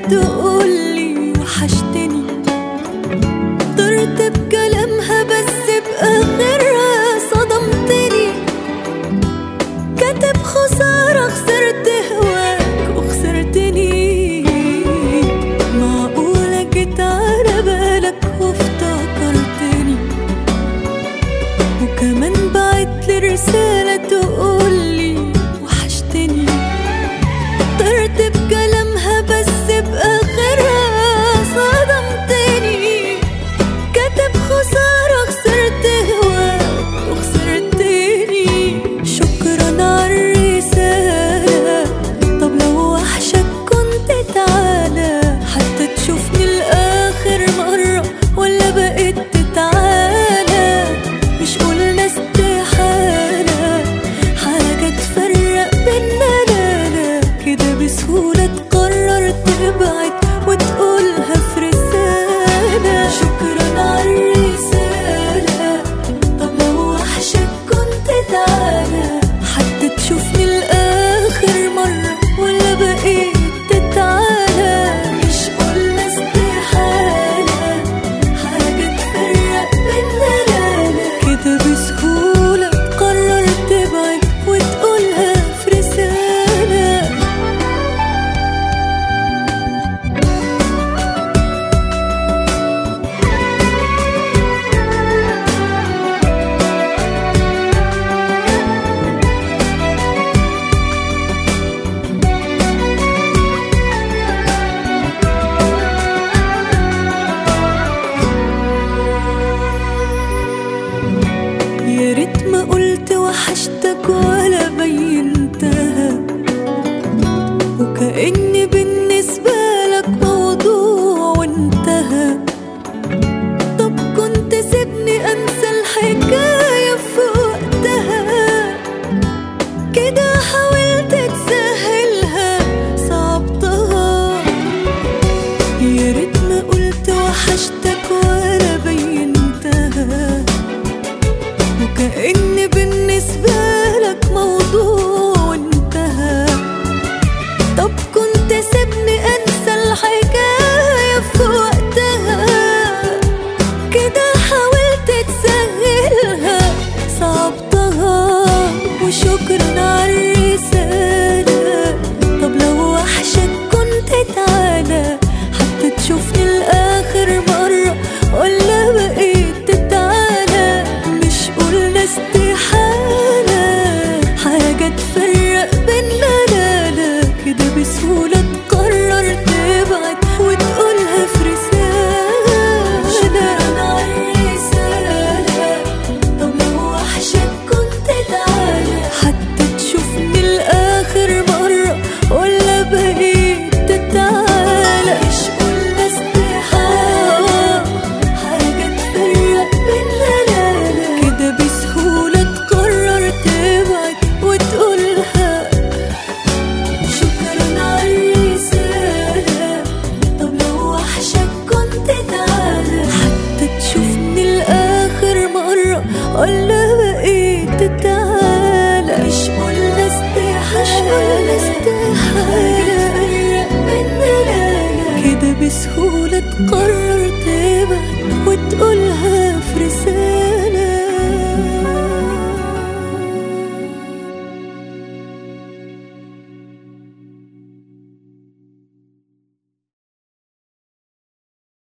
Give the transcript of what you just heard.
تقولي وحشتني طرت بكلامها بس بآخرها صدمتني كاتب خسارة خسرت هواك وخسرتني معقولة جيت على بالك وافتكرتني وكمان بعتلي رسالة تقولي وحشتني طرت بكلامها بس بآخرها صدمتني كاتب خسارة خسرت هواك وخسرتني شكرا عالرسالة طب لو وحشك كنت تعالى حتى تشوفني الآخر مرة ولا بقيت تتعالى مش قلنا استحالة حاجة تفرق بينا لا لا كده بسهولة تقرر تبعد وتقولها في رسالة شكرا عالرسالة طب لو وحشك كنت تعالى حتى تشوفني الآخر مرة ولا بقيت تتعالى مش قلنا استحالة حاجة تفرق بينا لا لا كده بسهولة تقرر تبعد وتقولها في رسالة يا ريت ما قلت وحشتك ولا بينتها وكأني بالنسبة لك موضوع وانتهى طب كنت سيبني انسى الحكاية في وقتها كده حاولت تسهلها صعبتها يا ريت ما قلت وحشتك ولا بينتها وكأن بالنسبة لك موضوع انتهى طب كنت سيبني انسى الحكاية في وقتها كده حاولت تسهلها صعبتها وشكرا عالرسالة طب لو وحشك كنت تعالى حتى تشوفني الآخر مرة ولا بقيت تتعالى مش قلنا استحالة حاجة تفرق بينا لا لا كده بسهولة تقرر تبعد وتقولها في رسالة شكرا عالرسالة طب لو وحشك كنت تعالى حتى تشوفني الآخر مرة ولا بقيت تتعالى مش قلنا استحالة حاجة تفرق بينا لا لا كده بسهولة تقرر تبعد وتقولها شكرا عالرسالة طب لو وحشك كنت تعالى حتى تشوفني الآخر مرة ولا بقيت تتعالى مش قلنا استحالة مش قلنا استحالة